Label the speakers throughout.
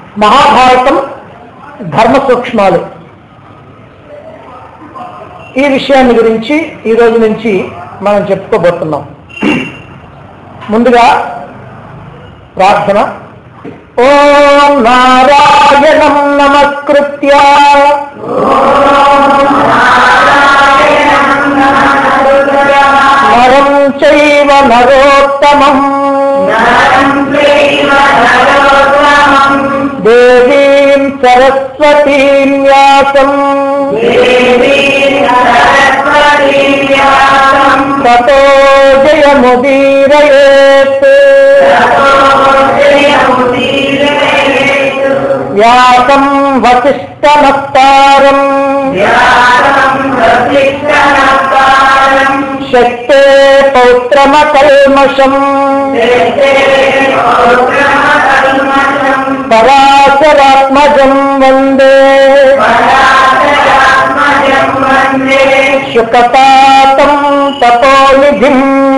Speaker 1: మహాభారతం ధర్మ సూక్ష్మాలు ఈ విషయాన్ని గురించి ఈ రోజు నుంచి మనం చెప్పుకోబోతున్నాం ముందుగా ప్రార్థన ఓం నారాయణం నమస్కృత్య నరం చైవ నరోత్తమం దేవీం సరస్వతీం వ్యాసం తతో జయముదీరయేత్ వ్యాసం వసిష్ఠమస్తారం శక్తే పౌత్రమకల్మషం పరాశరాత్మజం వందే శుకపాతం తపోనిధిం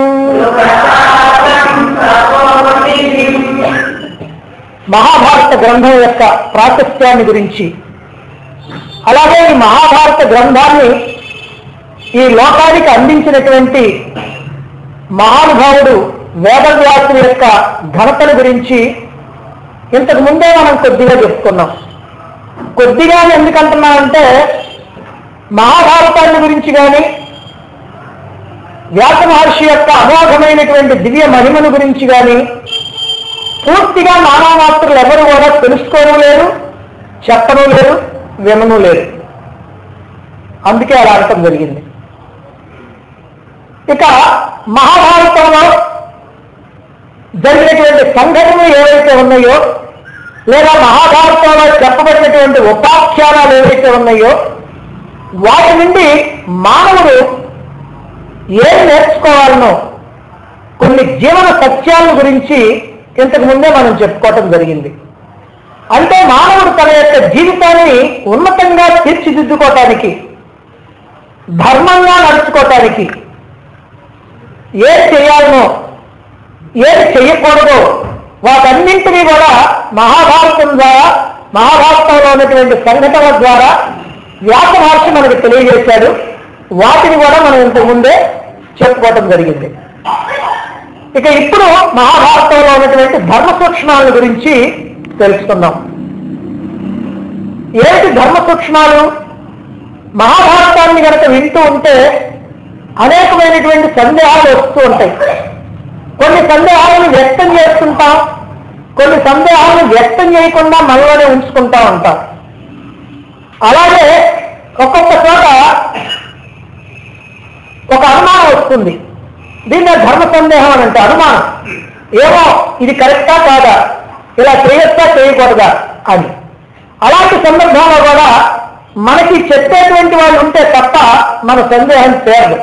Speaker 1: మహాభారత గ్రంథం యొక్క ప్రాశస్త్యాన్ని గురించి అలాగే ఈ మహాభారత గ్రంథాన్ని ఈ లోకానికి అందించినటువంటి మహానుభావుడు వేదవ్యాసుని యొక్క ఘనతను గురించి ఇంతకు ముందే మనం కొద్దిగా చెప్పుకున్నాం కొద్దిగా ఎందుకంటున్నామంటే మహాభారతాన్ని గురించి కానీ వ్యాస మహర్షి యొక్క అమోఘమైనటువంటి దివ్య మహిమను గురించి కానీ పూర్తిగా మానవమాత్రులు ఎవరు కూడా తెలుసుకోవడం లేరు చెప్పడం లేరు వినను లేరు అందుకే అలా అనటం జరిగింది ఇక మహాభారతంలో జరిగినటువంటి సంఘటనలు ఏవైతే ఉన్నాయో లేదా మహాభారతంలో చెప్పబడినటువంటి ఉపాఖ్యానాలు ఏవైతే ఉన్నాయో వాటి నుండి మానవుడు ఏం నేర్చుకోవాలనో కొన్ని జీవన సత్యాల గురించి ఇంతకు ముందే మనం చెప్పుకోవటం జరిగింది అంటే మానవుడు తన యొక్క జీవితాన్ని ఉన్నతంగా తీర్చిదిద్దుకోవటానికి ధర్మంగా నడుచుకోవటానికి ఏం చేయాలనో ఏం చేయకూడదో వాటన్నింటినీ కూడా మహాభారతం ద్వారా మహాభారతంలో ఉన్నటువంటి సంఘటనల ద్వారా వ్యాస మహర్షి మనకు తెలియజేశాడు వాటిని కూడా మనం ఇంతకు ముందే చెప్పుకోవటం జరిగింది ఇక ఇప్పుడు మహాభారతంలో ఉన్నటువంటి ధర్మ సూక్ష్మాల గురించి తెలుసుకుందాం ఏమిటి ధర్మ సూక్ష్మాలు మహాభారతాన్ని కనుక వింటూ ఉంటే అనేకమైనటువంటి సందేహాలు వస్తూ ఉంటాయి కొన్ని సందేహాలను వ్యక్తం చేస్తుంటాం కొన్ని సందేహాలను వ్యక్తం చేయకుండా మనలోనే ఉంచుకుంటా ఉంటాం అలాగే ఒక్కొక్క చోట ఒక అనుమానం వస్తుంది దీన్ని ధర్మ సందేహం అని అంటే అనుమానం ఏమో ఇది కరెక్టా కాదా ఇలా చేయొచ్చా చేయకూడదా అని అలాంటి సందర్భంలో కూడా మనకి చెప్పేటువంటి వాళ్ళు ఉంటే తప్ప మన సందేహం చేరదు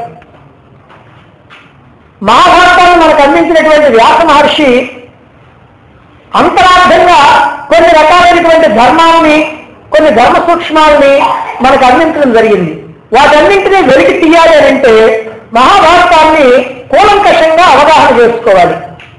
Speaker 1: మహాభారతాన్ని మనకు అందించినటువంటి వ్యాస మహర్షి అంతరార్థంగా కొన్ని రకాలైనటువంటి ధర్మాలని కొన్ని ధర్మ సూక్ష్మాలని మనకు అందించడం జరిగింది వాటన్నింటినీ వెలికి తీయాలి అని అంటే మహాభారతాన్ని కూలంకషంగా అవగాహన చేసుకోవాలి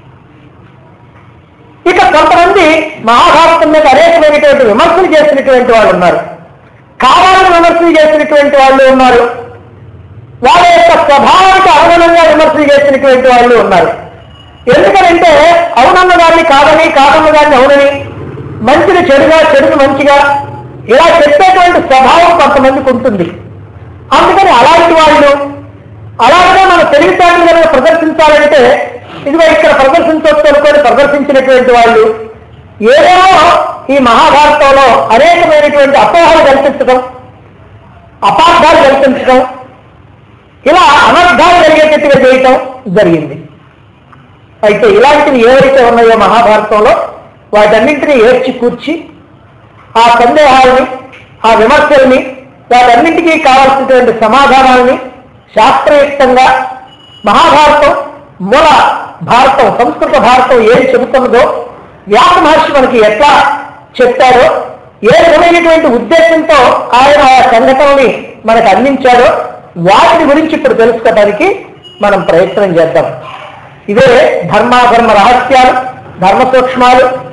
Speaker 1: ఇక కొంతమంది మహాభారతం మీద అనేకమైనటువంటి విమర్శలు చేసినటువంటి వాళ్ళు ఉన్నారు కావాలని విమర్శలు చేసినటువంటి వాళ్ళు ఉన్నారు వాళ్ళ యొక్క స్వభావానికి అనుగుణంగా విమర్శలు చేసినటువంటి వాళ్ళు ఉన్నారు ఎందుకనంటే అవునన్న దాన్ని కాదని కాదన్న దాన్ని అవునని మంచిని చెడుగా చెడుని మంచిగా ఇలా చెప్పేటువంటి స్వభావం కొంతమందికి ఉంటుంది అందుకని అలాంటి వాళ్ళు అలాగే మన తెలివితేటలు కనుక ప్రదర్శించాలంటే ఇదిగో ఇక్కడ ప్రదర్శించవచ్చు అనుకొని ప్రదర్శించినటువంటి వాళ్ళు ఏదో ఈ మహాభారతంలో అనేకమైనటువంటి అపోహలు కల్పించడం అపార్థాలు కల్పించడం ఇలా అనర్థాలు జరిగేటట్టుగా చేయటం జరిగింది అయితే ఇలాంటివి ఏవైతే ఉన్నాయో మహాభారతంలో వాటన్నింటినీ ఏర్చి కూర్చి ఆ సందేహాలని ఆ విమర్శల్ని వాటన్నింటికీ కావాల్సినటువంటి సమాధానాలని శాస్త్రయుక్తంగా మహాభారతం మూల భారతం సంస్కృత భారతం ఏం చెబుతున్నదో వ్యాస మహర్షి మనకి ఎట్లా చెప్పాడో ఏ విధమైనటువంటి ఉద్దేశంతో ఆయన ఆ సంఘటనని మనకు అందించాడో వాటిని గురించి ఇప్పుడు తెలుసుకోవడానికి మనం ప్రయత్నం చేద్దాం ఇవే ధర్మాధర్మ రహస్యాలు ధర్మ సూక్ష్మాలు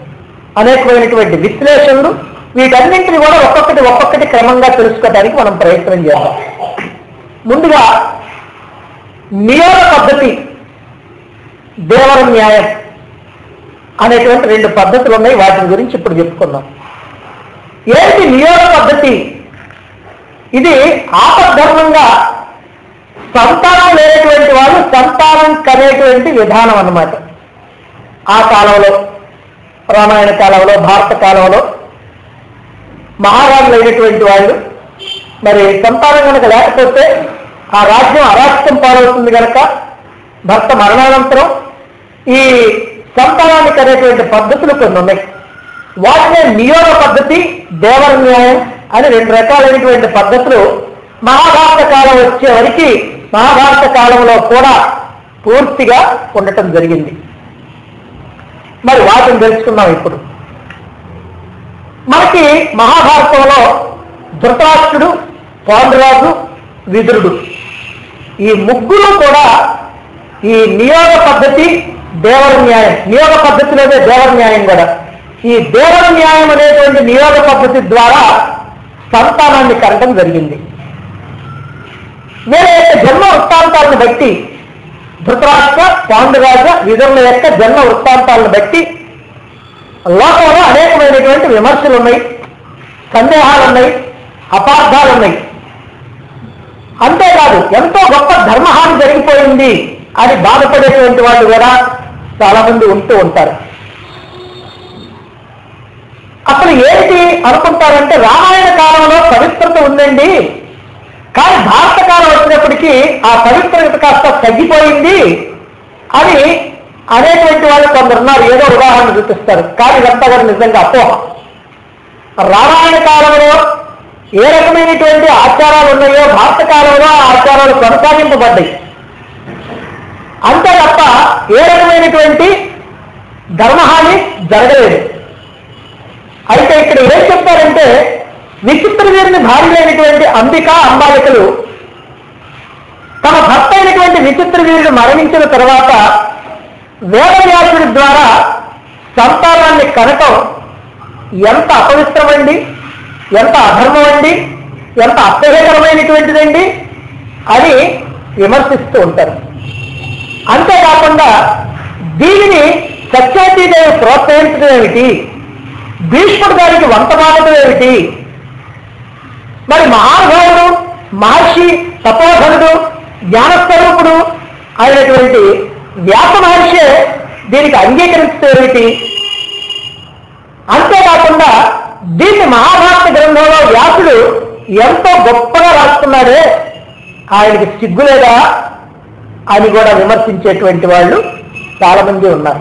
Speaker 1: అనేకమైనటువంటి విశ్లేషణలు వీటన్నింటిని కూడా ఒక్కొక్కటి ఒక్కొక్కటి క్రమంగా తెలుసుకోవడానికి మనం ప్రయత్నం చేద్దాం ముందుగా నియోగ పద్ధతి దేవర న్యాయం అనేటువంటి రెండు పద్ధతులు ఉన్నాయి వాటి గురించి ఇప్పుడు చెప్పుకుందాం ఏంటి నియోగ పద్ధతి ఇది ఆపద్ధర్మంగా సంతానం లేనటువంటి వాళ్ళు సంతానం కనేటువంటి విధానం అన్నమాట ఆ కాలంలో రామాయణ కాలంలో భారత కాలంలో మహారాజులు అయినటువంటి వాళ్ళు మరి సంతానం కనుక లేకపోతే ఆ రాజ్యం అరాష్ట్రం పాలవుతుంది కనుక భర్త మరణానంతరం ఈ సంతానానికి అనేటువంటి పద్ధతులు కొన్ని ఉన్నాయి వాటినే నియోగ పద్ధతి దేవర న్యాయం అని రెండు రకాలైనటువంటి పద్ధతులు మహాభారత కాలం వచ్చే వరకు మహాభారత కాలంలో కూడా పూర్తిగా ఉండటం జరిగింది మరి వాటిని తెలుసుకుందాం ఇప్పుడు మనకి మహాభారతంలో ధృతరాష్ట్రుడు పాండురాజు విదురుడు ఈ ముగ్గురు కూడా ఈ నియోగ పద్ధతి దేవర న్యాయం నియోగ పద్ధతిలోనే దేవర న్యాయం కూడా ఈ దేవర న్యాయం అనేటువంటి నియోగ పద్ధతి ద్వారా సంతానాన్ని కనడం జరిగింది వీళ్ళ యొక్క జన్మ వృత్తాంతాలను బట్టి ధృతరాష్ట్ర పాండురాజ విధుల యొక్క జన్మ వృత్తాంతాలను బట్టి లోకంలో అనేకమైనటువంటి విమర్శలు ఉన్నాయి సందేహాలు ఉన్నాయి అపార్థాలు ఉన్నాయి అంతేకాదు ఎంతో గొప్ప ధర్మహాని జరిగిపోయింది అని బాధపడేటువంటి వాళ్ళు కూడా చాలా మంది ఉంటూ ఉంటారు అసలు ఏంటి అనుకుంటారంటే రామాయణ కాలంలో పవిత్రత ఉందండి కానీ భారత కాలం వచ్చినప్పటికీ ఆ పవిత్రత కాస్త తగ్గిపోయింది అని అనేటువంటి వాళ్ళు కొందరు ఉన్నారు ఏదో ఉదాహరణ చూపిస్తారు కానీ ఇదంతా కూడా నిజంగా అపోహ రామాయణ కాలంలో ఏ రకమైనటువంటి ఆచారాలు ఉన్నాయో భారత కాలంలో ఆ ఆచారాలు కొనసాగింపబడ్డాయి అంతే తప్ప ఏ రకమైనటువంటి ధర్మహాని జరగలేదు అయితే ఇక్కడ ఏం చెప్తారంటే విచిత్ర వీరిని భార్యలైనటువంటి అంబిక అంబాలికలు తమ భర్త అయినటువంటి విచిత్ర వీరుడు మరణించిన తర్వాత వేదవ్యాసుడి ద్వారా సంతానాన్ని కనటం ఎంత అపవిత్రమండి ఎంత అధర్మం అండి ఎంత అసహ్యకరమైనటువంటిదండి అని విమర్శిస్తూ ఉంటారు అంతేకాకుండా దీనిని సత్యవతీదేవి ప్రోత్సహించడం ఏమిటి భీష్ముడు గారికి వంట మాటలు ఏమిటి మరి మహానుభావుడు మహర్షి తపోధనుడు జ్ఞానస్వరూపుడు అయినటువంటి వ్యాస మహర్షి దీనికి అంగీకరిస్తే ఏమిటి అంతేకాకుండా దీన్ని మహాభారత గ్రంథంలో వ్యాసుడు ఎంతో గొప్పగా రాస్తున్నాడే ఆయనకి సిగ్గులేదా అని కూడా విమర్శించేటువంటి వాళ్ళు చాలా మంది ఉన్నారు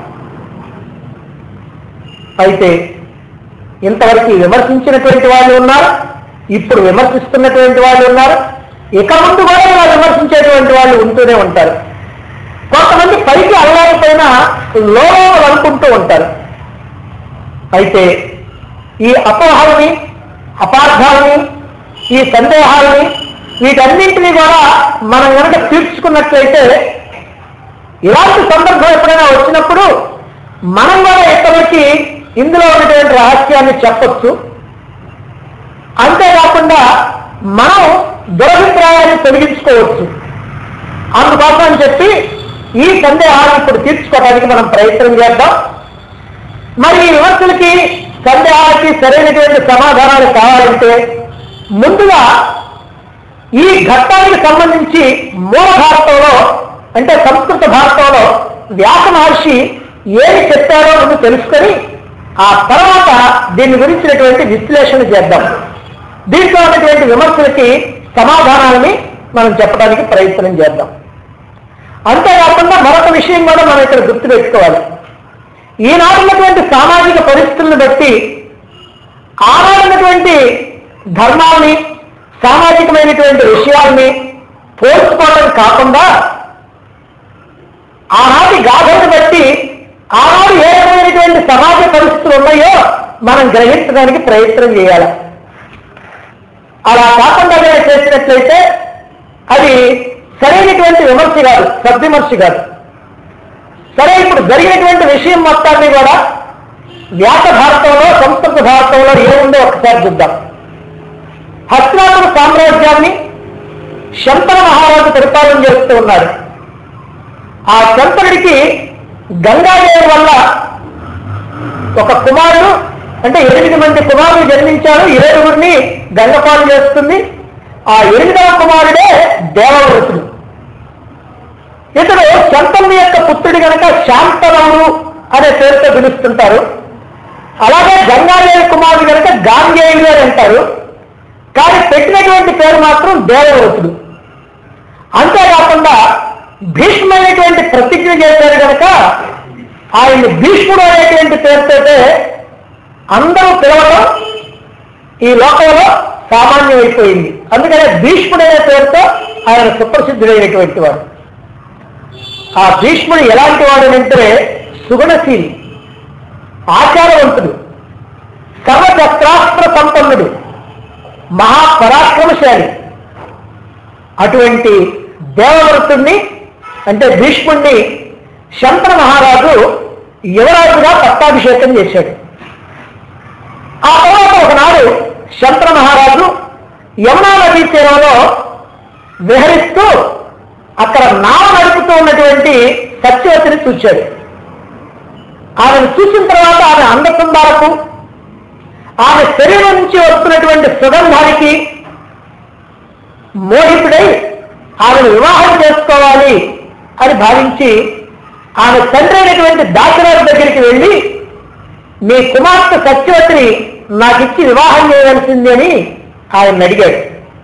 Speaker 1: అయితే ఇంతవరకు విమర్శించినటువంటి వాళ్ళు ఉన్నారు ఇప్పుడు విమర్శిస్తున్నటువంటి వాళ్ళు ఉన్నారు ఇక ముందు కూడా ఇలా విమర్శించేటువంటి వాళ్ళు ఉంటూనే ఉంటారు కొంతమంది పైకి అలవాకపోయినా లోలో అనుకుంటూ ఉంటారు అయితే ఈ అపోహల్ని అపార్థాలని ఈ సందేహాలని వీటన్నింటినీ కూడా మనం కనుక తీర్చుకున్నట్లయితే ఇలాంటి సందర్భం ఎప్పుడైనా వచ్చినప్పుడు మనం కూడా ఇతరులకి ఇందులో ఉన్నటువంటి రహస్యాన్ని చెప్పొచ్చు అంతేకాకుండా మనం దురభిప్రాయాన్ని తొలగించుకోవచ్చు అందుకోసం అని చెప్పి ఈ సందేహాలను ఇప్పుడు తీర్చుకోవడానికి మనం ప్రయత్నం చేద్దాం మరి ఈ విమర్శలకి సందేహాలకి సరైనటువంటి సమాధానాలు కావాలంటే ముందుగా ఈ ఘట్టానికి సంబంధించి మూల భారతంలో అంటే సంస్కృత భారతంలో వ్యాస మహర్షి ఏమి చెప్పారో ముందు తెలుసుకొని ఆ తర్వాత దీని గురించినటువంటి విశ్లేషణ చేద్దాం దీంట్లో ఉన్నటువంటి విమర్శలకి సమాధానాలని మనం చెప్పడానికి ప్రయత్నం చేద్దాం అంతేకాకుండా మరొక విషయం కూడా మనం ఇక్కడ గుర్తుపెట్టుకోవాలి ఈనాడున్నటువంటి సామాజిక పరిస్థితులను బట్టి ఆనాడున్నటువంటి ధర్మాల్ని సామాజికమైనటువంటి విషయాల్ని పోల్చుకోవడం కాకుండా ఆనాటి గాథను బట్టి ఆనాడు ఏ రకమైనటువంటి సమాజ పరిస్థితులు ఉన్నాయో మనం గ్రహించడానికి ప్రయత్నం చేయాలి అలా కాకుండా కనుక చేసినట్లయితే అది సరైనటువంటి విమర్శ కాదు సద్విమర్శ కాదు సరే ఇప్పుడు జరిగినటువంటి విషయం మొత్తాన్ని కూడా వ్యాస భారతంలో సంస్కృత భారతంలో ఏముందో ఒకసారి చూద్దాం హస్తినాపుర సామ్రాజ్యాన్ని శంతన మహారాజు పరిపాలన చేస్తూ ఉన్నాడు ఆ శంతనుడికి గంగాదేవి వల్ల ఒక కుమారుడు అంటే ఎనిమిది మంది కుమారులు జన్మించారు ఏడుగురిని గంగపాలు చేస్తుంది ఆ ఎనిమిదవ కుమారుడే దేవవ్రతుడు ఇతడు శంతనుడి యొక్క పుత్రుడు గనక శాంతనవుడు అనే పేరుతో పిలుస్తుంటారు అలాగే గంగాదేవి కుమారుడు గనక గాంగేయుడు అని అంటారు కానీ పెట్టినటువంటి పేరు మాత్రం దేవవ్రతుడు అంతేకాకుండా భీష్మైనటువంటి ప్రతిజ్ఞ చేశారు కనుక ఆయన భీష్ముడు అనేటువంటి పేరుతోటే అందరూ పిలవడం ఈ లోకంలో సామాన్యమైపోయింది అందుకనే భీష్ముడు అనే పేరుతో ఆయన సుప్రసిద్ధుడైనటువంటి వాడు ఆ భీష్ముడు ఎలాంటి వాడు అంటే సుగుణశీలి ఆచారవంతుడు సర్వశస్త్రాస్త్ర సంపన్నుడు మహాపరాక్రమశాలి అటువంటి దేవవ్రతుణ్ణి అంటే భీష్ముణ్ణి శంతన మహారాజు యువరాజుగా పట్టాభిషేకం చేశాడు ఆ తర్వాత ఒకనాడు శంతన మహారాజు యమునా నదీ తీరంలో విహరిస్తూ అక్కడ నావ నడుపుతూ ఉన్నటువంటి సత్యవతిని చూశాడు ఆమెను చూసిన తర్వాత ఆమె అందకుందాలకు ఆమె శరీరం నుంచి వస్తున్నటువంటి సుగంధానికి మోహితుడై ఆమెను వివాహం చేసుకోవాలి అని భావించి ఆమె తండ్రి అయినటువంటి దాసరాజు దగ్గరికి వెళ్ళి మీ కుమార్తె సత్యవతిని నాకిచ్చి వివాహం చేయవలసింది అని ఆయన అడిగాడు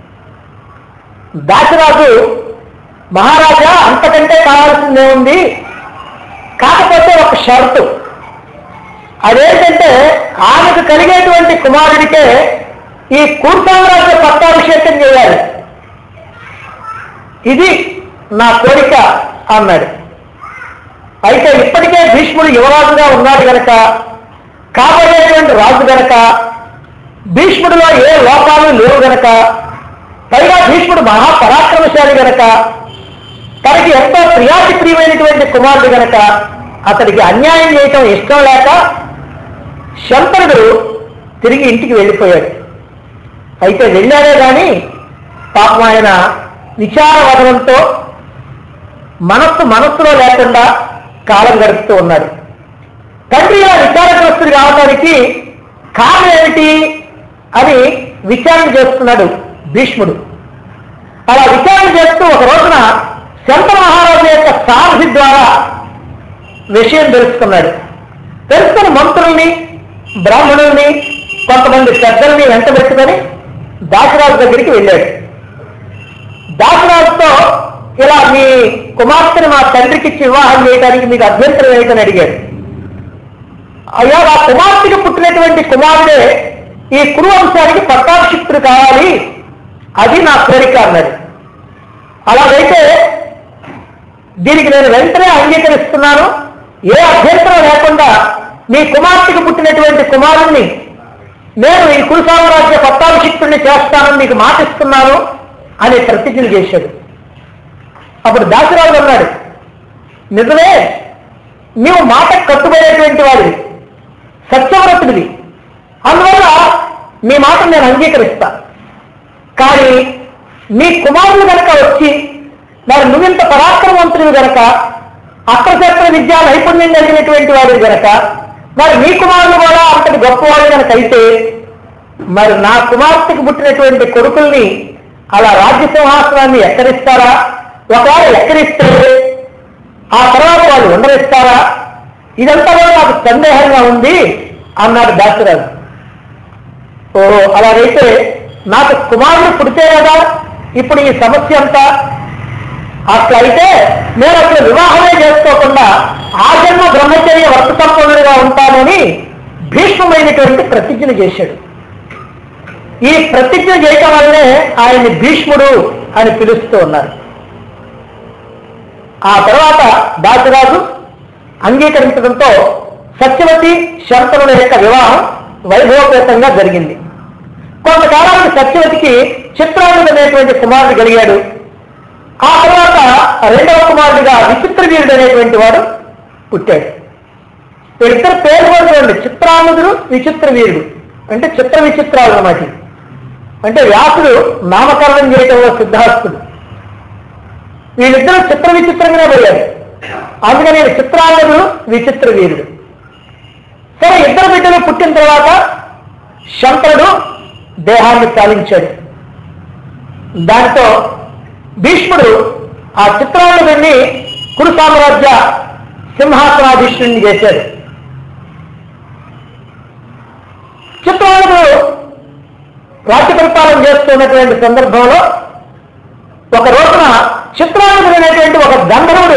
Speaker 1: దాసరాజు మహారాజా అంతకంటే కావాల్సిందే ఉంది కాకపోతే ఒక షరతు అదేంటంటే ఆమెకు కలిగేటువంటి కుమారుడికే ఈ కూర్సామరాజ్య పట్టాభిషేకం చేయాలి ఇది నా కోరిక అన్నాడు అయితే ఇప్పటికే భీష్ముడు యువరాజుగా ఉన్నాడు గనక కాబోయేటువంటి రాజు గనక భీష్ముడిలో ఏ లోపాలు లేవు గనక పైగా భీష్ముడు మహాపరాక్రమశాలి గనక తనకి ఎంతో ప్రియాతి ప్రియమైనటువంటి కుమారుడు గనక అతడికి అన్యాయం చేయటం ఇష్టం లేక శంకరుడు తిరిగి ఇంటికి వెళ్ళిపోయాడు అయితే వెళ్ళాడే కానీ పాపం ఆయన విచారవదనంతో మనస్సు మనస్సులో లేకుండా కాలం గడుపుతూ ఉన్నాడు తండ్రి ఇలా విచారగ్రస్తుడు కావడానికి కారణం ఏమిటి అని విచారణ చేస్తున్నాడు భీష్ముడు అలా విచారణ చేస్తూ ఒక రోజున శంత మహారాజు యొక్క సారథి ద్వారా విషయం తెలుసుకున్నాడు తెలుసుకుని మంత్రుల్ని బ్రాహ్మణుల్ని కొంతమంది పెద్దల్ని వెంట పెట్టుకొని దాసరాజు దగ్గరికి వెళ్ళాడు దాసరాజుతో ఇలా మీ కుమార్తెను మా తండ్రికి ఇచ్చి వివాహం చేయడానికి మీకు అభ్యంతరం ఏమిటని అడిగాడు అయ్యా ఆ కుమార్తెకి పుట్టినటువంటి కుమారుడే ఈ కురు వంశానికి పట్టాభిషిక్తుడు కావాలి అది నా కోరిక అన్నాడు అలాగైతే దీనికి నేను వెంటనే అంగీకరిస్తున్నాను ఏ అభ్యంతరం లేకుండా మీ కుమార్తెకు పుట్టినటువంటి కుమారుణ్ణి నేను ఈ కురు సామ్రాజ్య పట్టాభిషిక్తుడిని చేస్తానని మీకు మాటిస్తున్నాను అని ప్రతిజ్ఞ చేశాడు అప్పుడు దాసరాజు అన్నాడు నిజమే నీవు మాట కట్టుబడేటువంటి వాడివి సత్యవ్రతుడివి అందువల్ల మీ మాట నేను అంగీకరిస్తా కానీ నీ కుమారులు గనక వచ్చి మరి నువ్వింత పరాక్రమవంతుడివి గనక అస్త్రశస్త్ర విద్యా నైపుణ్యం కలిగినటువంటి వాడివి గనక మరి నీ కుమారులు కూడా అంతటి గొప్పవాడు గనక అయితే మరి నా కుమార్తెకు పుట్టినటువంటి కొడుకుల్ని అలా రాజ్య సింహాసనాన్ని ఎక్కరిస్తారా ఒకవేళ ఎక్కరిస్తే ఆ తర్వాత వాళ్ళు ఉండరిస్తారా ఇదంతా కూడా నాకు సందేహంగా ఉంది అన్నాడు దాసరాజు ఓ అలాగైతే నాకు కుమారుడు పుడితే కదా ఇప్పుడు ఈ సమస్య అంతా అట్లయితే నేను అసలు వివాహమే చేసుకోకుండా ఆ జన్మ బ్రహ్మచర్య వర్త సంపన్నుడిగా ఉంటానని భీష్మమైనటువంటి ప్రతిజ్ఞ చేశాడు ఈ ప్రతిజ్ఞ చేయటం వల్లనే ఆయన్ని భీష్ముడు అని పిలుస్తూ ఉన్నారు ఆ తర్వాత దాసరాజు అంగీకరించడంతో సత్యవతి శంతనుల యొక్క వివాహం వైభవపేతంగా జరిగింది కొంతకాలానికి సత్యవతికి చిత్రాంగుడు అనేటువంటి కుమారుడు కలిగాడు ఆ తర్వాత రెండవ కుమారుడిగా విచిత్రవీరుడు అనేటువంటి వాడు పుట్టాడు వీళ్ళిద్దరు పేరు కూడా చూడండి చిత్రానుదుడు విచిత్ర వీరుడు అంటే చిత్ర విచిత్రాలు అన్నమాట ఇవి. అంటే వ్యాసుడు నామకరణం చేయటంలో సిద్ధాస్తుడు వీళ్ళిద్దరూ చిత్ర విచిత్రంగానే పోయారు అందుకని ఈయన చిత్రానుదుడు విచిత్ర వీరుడు సరే ఇద్దరు బిడ్డలు పుట్టిన తర్వాత శంకరుడు దేహాన్ని చాలించాడు దాంతో భీష్ముడు ఆ చిత్రానుడిని కురు సామ్రాజ్య సింహాసనాధీశుడిని చేశాడు చిత్రానుడు రాజ్య పరిపాలన చేస్తున్నటువంటి సందర్భంలో ఒక రోజున చిత్రానుడు అనేటువంటి ఒక గంధర్వుడు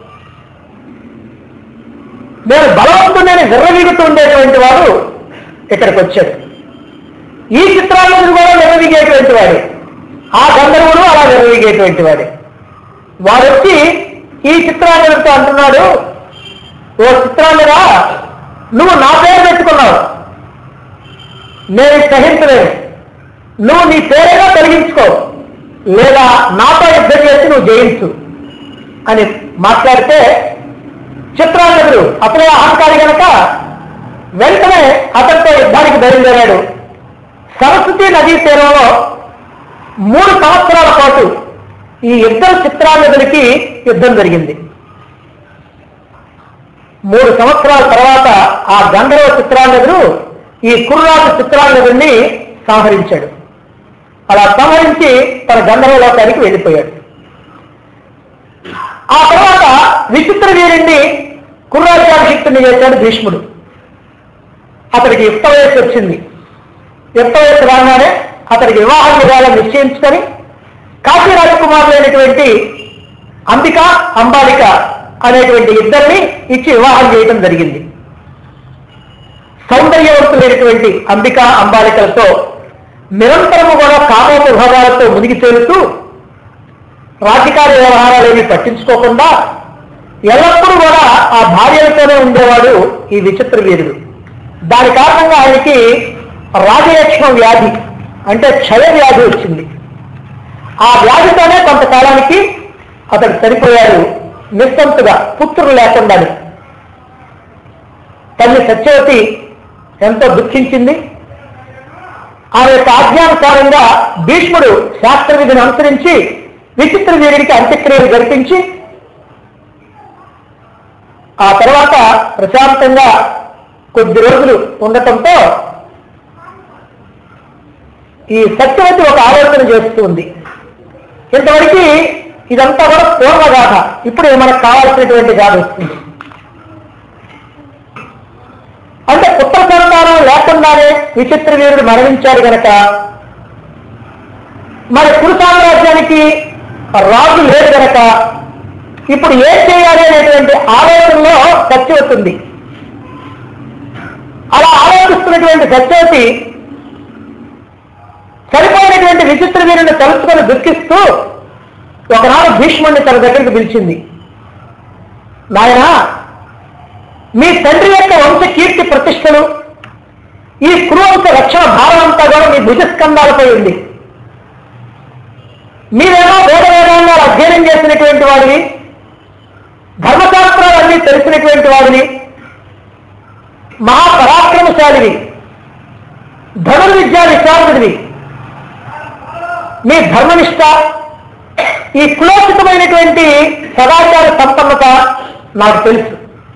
Speaker 1: నేను బలవంతుడని విర్రవీగుతూ ఉండేటువంటి వాడు ఇక్కడికి వచ్చాడు ఈ చిత్రాలను కూడా విర్రవీగేటువంటి వాడే ఆ గంధర్వుడు అలా విర్రవీగేటువంటి వాడే వాడు వచ్చి ఈ చిత్రాలతో అంటున్నాడు ఓ చిత్రాలుగా నువ్వు నా పేరు పెట్టుకున్నావు నేను ఇది సహించలేను నువ్వు నీ పేరేగా తొలగించుకో లేదా నాతో యుద్ధం చేసి నువ్వు జయించు అని మాట్లాడితే చిత్రాంగదుడు అసలే అహంకారి గనక వెంటనే అతనితో యుద్ధానికి బయలుదేరాడు సరస్వతి నదీ తీరంలో మూడు సంవత్సరాల పాటు ఈ ఇద్దరు చిత్రాంగదులకి యుద్ధం జరిగింది మూడు సంవత్సరాల తర్వాత ఆ గంధర్వ చిత్రాంగదుడు ఈ కుర్రాజు చిత్రాంగదుడిని సంహరించాడు అలా సంహరించి తన గంధర్వ లోకానికి వెళ్ళిపోయాడు ఆ తర్వాత విచిత్ర వీరుణ్ణి కుర్రాజాభిషిక్తుని చేశాడు భీష్ముడు అతడికి యుక్త వయస్సు వచ్చింది యుక్త వయస్సు రాగానే అతడికి వివాహం విధానం నిశ్చయించుకొని కాశీ రాజకుమారులైనటువంటి అంబిక అంబాలిక అనేటువంటి ఇద్దరిని ఇచ్చి వివాహం చేయడం జరిగింది సౌందర్యవంతులైనటువంటి అంబిక అంబాలికలతో నిరంతరము కూడా కామోపభావాలతో మునిగి తేలుతూ రాజకీయ వ్యవహారాలేమి పట్టించుకోకుండా ఎల్లప్పుడూ కూడా ఆ భార్యలతోనే ఉండేవాడు ఈ విచిత్ర వీరుడు దాని కారణంగా ఆయనకి రాజయక్షణ వ్యాధి అంటే క్షయ వ్యాధి వచ్చింది ఆ వ్యాధితోనే కొంతకాలానికి అతడు చనిపోయాడు నిస్సంతుగా పుత్రులు లేకుండానే తల్లి సత్యవతి ఎంతో దుఃఖించింది ఆమె యొక్క ఆజ్ఞానుసారంగా భీష్ముడు శాస్త్ర విధిని అనుసరించి విచిత్ర వీరుడికి అంత్యక్రియలు జరిపించి ఆ తర్వాత ప్రశాంతంగా కొద్ది రోజులు ఉండటంతో ఈ సత్యవతి ఒక ఆలోచన చేస్తుంది ఇంతవరకు ఇదంతా కూడా పూర్వగాథ ఇప్పుడు మనకు కావాల్సినటువంటి గాథ వస్తుంది అంటే పుత్ర సంతానం లేకుండానే విచిత్ర వీరుడు మరణించాడు గనక మరి కురు సామ్రాజ్యానికి రాజు లేదు గనక ఇప్పుడు ఏం చేయాలి అనేటువంటి ఆలోచనలో సత్యవతుంది అలా ఆలోచిస్తున్నటువంటి సత్యవతి సరిపోయినటువంటి విచిత్ర వీరుని తలుచుకొని దుఃఖిస్తూ ఒకనాడు భీష్ముడిని తన దగ్గరికి పిలిచింది నాయన మీ తండ్రి యొక్క వంశ కీర్తి ప్రతిష్టలు ఈ కురువంశ రక్షణ భారం అంతా కూడా మీ భుజస్కంధాలపై ఉంది మీరేమో వేద వేదాంగాలు అధ్యయనం చేసినటువంటి వాడిని ధర్మశాస్త్రాలన్నీ తెలిసినటువంటి వాడిని మహాపరాక్రమశాలివి ధనుర్విద్యా విశారదుడివి మీ ధర్మనిష్ట ఈ కులోచితమైనటువంటి సదాచార సంపన్నత నాకు తెలుసు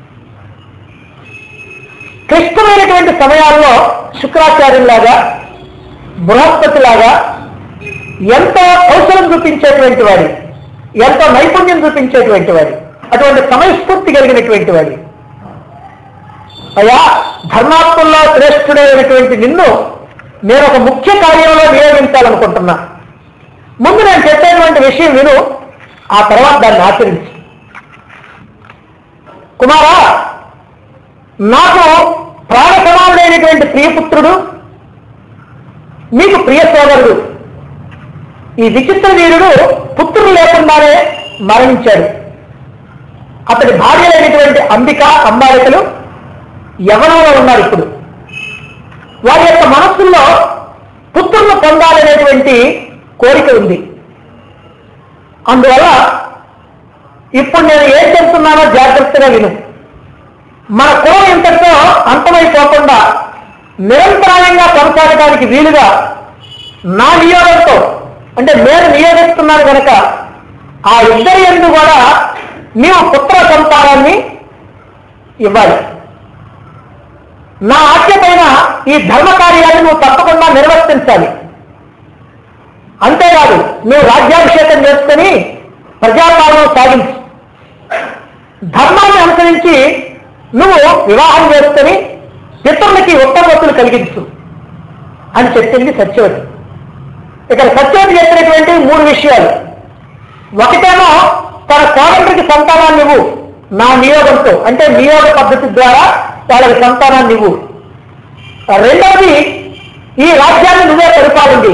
Speaker 1: క్లిష్టమైనటువంటి సమయాల్లో శుక్రాచార్యులాగా బృహస్పతిలాగా ఎంతో కౌశలం చూపించేటువంటి వాడి ఎంతో నైపుణ్యం చూపించేటువంటి వాడి అటువంటి సమయస్ఫూర్తి కలిగినటువంటి వాడి అయ్యా ధర్మాత్మల్లో శ్రేష్ఠుడైనటువంటి నిన్ను నేను ఒక ముఖ్య కార్యంలో నియోగించాలనుకుంటున్నా ముందు నేను చెప్పేటువంటి విషయం విను ఆ తర్వాత దాన్ని ఆచరించు కుమారా నాకు ప్రాణ సమానుడైనటువంటి ప్రియపుత్రుడు మీకు ప్రియ సోదరుడు ఈ విచిత్ర వీరుడు పుత్రులు లేకుండానే మరణించాడు అతడి భార్యలైనటువంటి అంబిక అంబాలికలు యవనంలో ఉన్నారు ఇప్పుడు వారి యొక్క మనస్సుల్లో పుత్రులను పొందాలనేటువంటి కోరిక ఉంది అందువల్ల ఇప్పుడు నేను ఏం చెప్తున్నానో జాగ్రత్తగా విను మన కులం ఇంతటితో అంతమైపోకుండా నిరంతరాయంగా కొనసాగడానికి వీలుగా నా నియోగంతో అంటే నేను నియోగిస్తున్నాను కనుక ఆ ఇద్దరి ఎందు కూడా నీవు పుత్ర సంతానాన్ని ఇవ్వాలి నా ఆజ్ఞ పైన ఈ ధర్మ కార్యాన్ని నువ్వు తప్పకుండా నిర్వర్తించాలి అంతేకాదు నువ్వు రాజ్యాభిషేకం చేసుకుని ప్రజాపాలన సాగించు ధర్మాన్ని అనుసరించి నువ్వు వివాహం చేసుకుని పితరులకి ఉత్తమతులు కలిగించు అని చెప్పింది సత్యవతి ఇక్కడ సత్యవతి చెప్పినటువంటి మూడు విషయాలు ఒకటేమో తన సోదరుడికి సంతానాన్ని ఇవ్వు నా నియోగంతో అంటే నియోగ పద్ధతి ద్వారా వాళ్ళకి సంతానాన్ని ఇవ్వు రెండవది ఈ రాజ్యాన్ని నువ్వే పరిపాలింది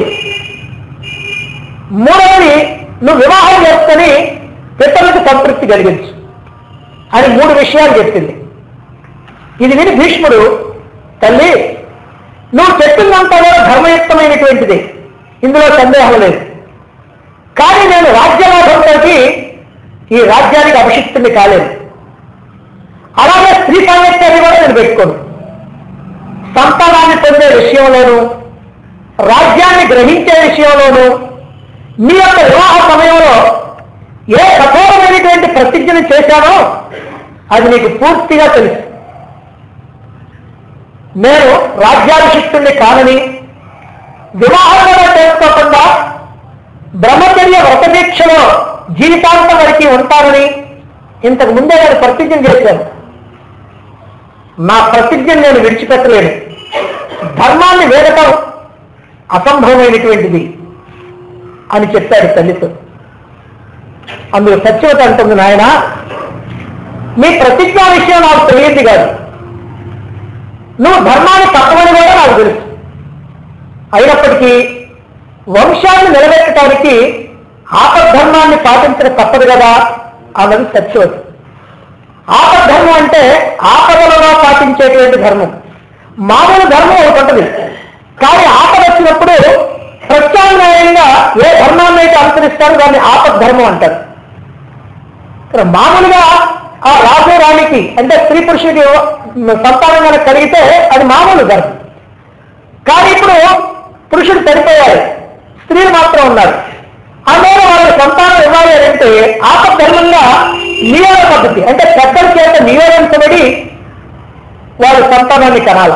Speaker 1: మూడవది నువ్వు వివాహం చేసుకొని పితరులకు సంతృప్తి కలిగించు అని మూడు విషయాలు చెప్పింది ఇది విని భీష్ముడు తల్లి నువ్వు చెప్పిందంతా కూడా ధర్మయుక్తమైనటువంటిది ఇందులో సందేహం లేదు కానీ నేను రాజ్యలాభంలోకి ఈ రాజ్యానికి అభిషిక్తుని కాలేదు అలాగే స్త్రీ సాంగత్యాన్ని కూడా నేను పెట్టుకోను సంతానాన్ని పొందే విషయంలోనూ రాజ్యాన్ని గ్రహించే విషయంలోనూ మీ యొక్క వివాహ సమయంలో ఏ కఠోరమైనటువంటి ప్రతిజ్ఞను చేశానో అది నీకు పూర్తిగా తెలుసు నేను రాజ్యాభిషిక్తుణ్ణి కానని వివాహం కూడా చేసుకోకుండా బ్రహ్మచర్య వ్రతదీక్షలో జీవితాంతం వరకు ఉంటానని ఇంతకు ముందే నేను ప్రతిజ్ఞ చేశాను నా ప్రతిజ్ఞను నేను విడిచిపెట్టలేను ధర్మాన్ని వేడటం అసంభవమైనటువంటిది అని చెప్పాడు తల్లితో అందులో సత్యవత అంటుంది నాయన మీ ప్రతిజ్ఞా విషయం నాకు తెలియంది కాదు నువ్వు ధర్మాన్ని తప్పవని కూడా నాకు తెలుసు అయినప్పటికీ వంశాన్ని నిలబెట్టడానికి ఆపద్ధర్మాన్ని పాటించక తప్పదు కదా అన్నది సత్యవతి ఆపద్ధర్మం అంటే ఆపదలలో పాటించేటువంటి ధర్మం మామూలు ధర్మం ఒకటి ఉంటుంది కానీ ఆపద వచ్చినప్పుడు ప్రత్యామ్నాయంగా ఏ ధర్మాన్ని అయితే అనుసరిస్తారో దాన్ని ఆపద్ధర్మం అంటారు ఇక్కడ మామూలుగా ఆ రాజు రాణికి అంటే స్త్రీ పురుషుడికి సంతానం కనుక కలిగితే అది మామూలు ధర్మం కానీ ఇప్పుడు పురుషుడు సరిపోయారు స్త్రీలు మాత్రం ఉన్నారు అందువల్ల వాళ్ళకి సంతానం ఇవ్వాలి అని అంటే ఆపద్ధర్మంగా నియోగ పద్ధతి అంటే పెద్దల చేత నియోగించబడి వారి సంతానాన్ని కనాల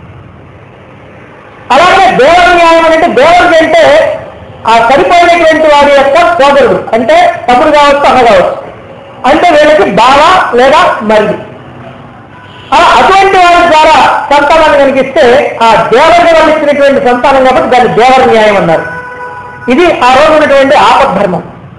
Speaker 1: అలాగే దేవర న్యాయం అంటే దేవరుడు అంటే ఆ సరిపోయినటువంటి వారి యొక్క సోదరుడు అంటే తమ్ముడు కావచ్చు అన్న కావచ్చు అంటే వీళ్ళకి బావ లేదా మరిది అలా అటువంటి వారి ద్వారా సంతానాన్ని కనిపిస్తే ఆ దేవత వాళ్ళు ఇచ్చినటువంటి సంతానం కాబట్టి దాన్ని దేవర న్యాయం అన్నారు ఇది ఆ రోజు ఉన్నటువంటి ఆపద్ధర్మం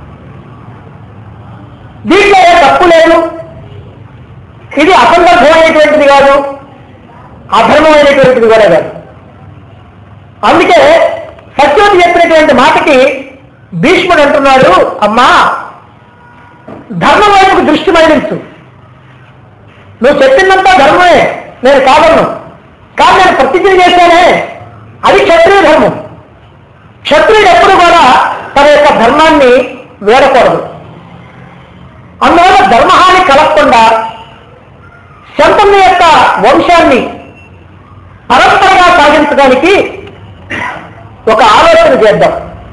Speaker 1: దీంట్లో ఏ తప్పు లేదు ఇది అసందర్భమైనటువంటిది కాదు అధర్మమైనటువంటిది కూడా కాదు అందుకే సత్యోతి చెప్పినటువంటి మాటకి భీష్ముడు అంటున్నాడు అమ్మా ధర్మం వైపుకు దృష్టి మళ్లించు నువ్వు చెప్పిందంతా ధర్మమే నేను కాదన్ను కానీ నేను ప్రతిజ్ఞ చేశానే అది క్షత్రియ ధర్మం క్షత్రియుడు ఎప్పుడు కూడా తన యొక్క ధర్మాన్ని వేడకూడదు అందువల్ల ధర్మహాని కలగకుండా శంతని యొక్క వంశాన్ని పరస్పరంగా సాగించడానికి ఒక ఆలోచన చేద్దాం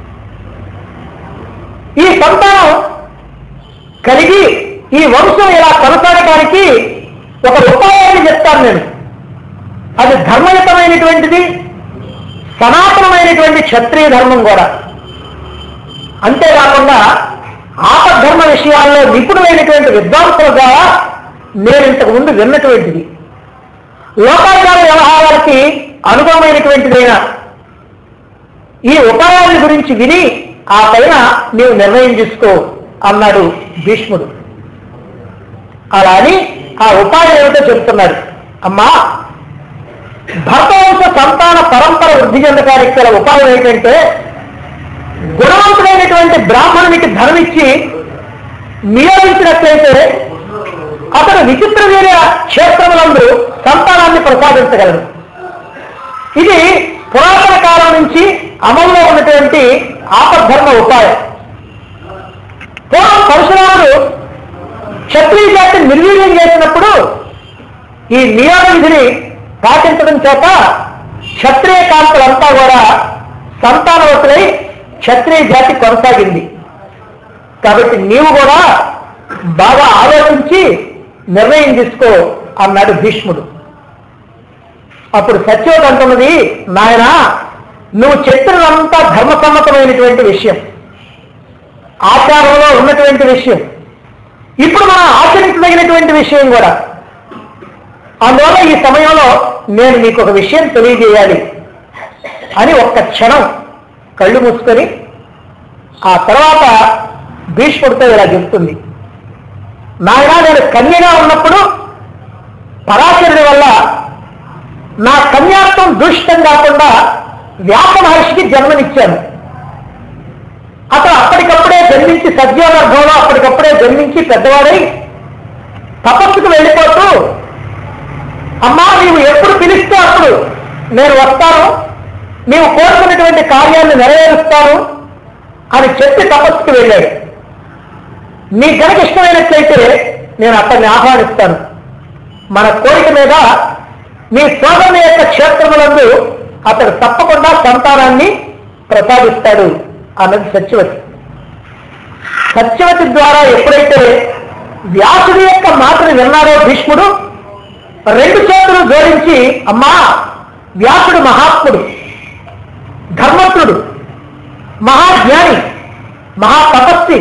Speaker 1: ఈ సంతానం కలిగి ఈ వంశం ఇలా కొనసాగడానికి ఒక ఉపాయాన్ని చెప్తాను నేను అది ధర్మయుతమైనటువంటిది సనాతనమైనటువంటి క్షత్రియ ధర్మం కూడా అంతేకాకుండా ఆపద్ధర్మ విషయాల్లో నిపుణులైనటువంటి విద్వాంసుల ద్వారా నేను ఇంతకు ముందు విన్నటువంటిది లోకాచార వ్యవహారాలకి అనుభవమైనటువంటిదైన ఈ ఉపాయాల గురించి విని ఆ పైన నీవు నిర్ణయం తీసుకో అన్నాడు భీష్ముడు అలా అని ఆ ఉపాయం ఏమిటో చెప్తున్నాడు అమ్మా భర్తవంశ సంతాన పరంపర వృద్ధి చెందడానికి గల ఉపాయం ఏంటంటే గుణవంతుడైనటువంటి బ్రాహ్మణునికి ధనమిచ్చి నియోగించినట్లయితే అతడు విచిత్ర వీర్య క్షేత్రములందు సంతానాన్ని ప్రసాదించగలడు ఇది పురాతన కాలం నుంచి అమల్లో ఉన్నటువంటి ఆపద్ధర్మ ఉపాయం పూర్వం పరశురాముడు క్షత్రియ జాతిని నిర్వీర్యం చేసినప్పుడు ఈ నియమ విధిని పాటించడం చేత క్షత్రియ కాంతులంతా కూడా సంతానవతులై క్షత్రియ జాతి కొనసాగింది కాబట్టి నీవు కూడా బాగా ఆలోచించి నిర్ణయం తీసుకో అన్నాడు భీష్ముడు అప్పుడు సత్యవతి అంటున్నది నాయన నువ్వు చెప్పినదంతా ధర్మసమ్మతమైనటువంటి విషయం ఆచారంలో ఉన్నటువంటి విషయం ఇప్పుడు మనం ఆచరించదగినటువంటి విషయం కూడా అందువల్ల ఈ సమయంలో నేను నీకు ఒక విషయం తెలియజేయాలి అని ఒక్క క్షణం కళ్ళు మూసుకొని ఆ తర్వాత భీష్ముడితో ఇలా చెప్తుంది నాయన నేను కన్యగా ఉన్నప్పుడు పరాశరుడి వల్ల నా కన్యాత్వం దూషితం కాకుండా వ్యాస మహర్షికి జన్మనిచ్చాను అతను అప్పటికప్పుడే జన్మించి సద్యోగర్భంలో అప్పటికప్పుడే జన్మించి పెద్దవాడై తపస్సుకు వెళ్ళిపోతూ అమ్మా నీవు ఎప్పుడు పిలిస్తే అప్పుడు నేను వస్తాను నీవు కోరుకున్నటువంటి కార్యాన్ని నెరవేరుస్తాను అని చెప్పి తపస్సుకు వెళ్ళాడు నీ గనక ఇష్టమైనట్లయితే నేను అతన్ని ఆహ్వానిస్తాను మన కోరిక మీద నీ సోదరుని యొక్క క్షేత్రములందు అతడు తప్పకుండా సంతానాన్ని ప్రసాదిస్తాడు అన్నది సత్యవతి సత్యవతి ద్వారా ఎప్పుడైతే వ్యాసుడి యొక్క మాటను విన్నారో భీష్ముడు రెండు చేతులు జోడించి అమ్మా వ్యాసుడు మహాత్ముడు ధర్మత్రుడు మహాజ్ఞాని మహాతపస్వి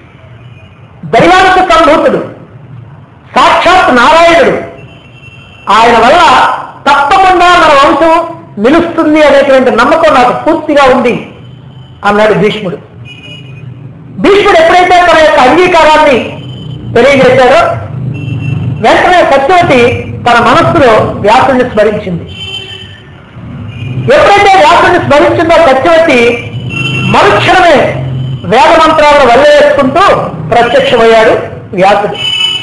Speaker 1: దైవానికి సంభూతుడు సాక్షాత్ నారాయణుడు ఆయన వల్ల తప్పకుండా మన వంశం నిలుస్తుంది అనేటువంటి నమ్మకం నాకు పూర్తిగా ఉంది అన్నాడు భీష్ముడు భీష్ముడు ఎప్పుడైతే తన యొక్క అంగీకారాన్ని తెలియజేశాడో వెంటనే సత్యవతి తన మనస్సులో వ్యాసుని స్మరించింది ఎప్పుడైతే వ్యాసుని స్మరించిందో సత్యవతి మరుక్షణమే వేద మంత్రాలను వదిలేసుకుంటూ ప్రత్యక్షమయ్యాడు వ్యాసుడు